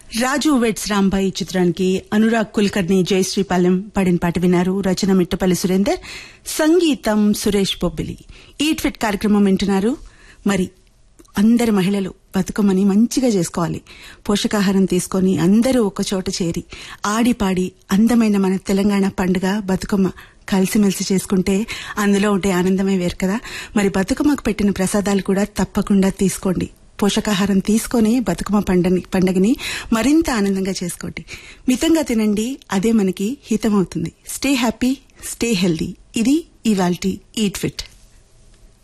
రాజు vets Rambai చిత్రానికి అనురాగ్ కుల్కర్ని జయశ్రీ పాలెం పాడిన పాట విన్నారు రచన మిట్టపల్లి సురేందర్ సంగీతం సురేష్ బొబ్బిలి ఈట్ ఫిట్ కార్యక్రమం వింటున్నారు మరి అందరి మహిళలు బతుకమ్మని మంచిగా చేసుకోవాలి పోషకాహారం తీసుకొని అందరూ ఒక చోట చేరి ఆడి పాడి అందమైన మన తెలంగాణ పండుగ బతుకమ్మ కలిసిమెలిసి చేసుకుంటే అందులో ఉంటే ఆనందమే వేరు కదా మరి బతుకమ్మకు పెట్టిన ప్రసాదాలు కూడా తప్పకుండా తీసుకోండి పోషకాహారం తీసుకొని బతుకమ్మ పండని పండగని మరింత ఆనందంగా చేసుకోండి మితంగా తినండి అదే మనకి హితం అవుతుంది స్టే హ్యాపీ స్టే హెల్దీ ఇది ఇవాల్టి ఈట్ ఫిట్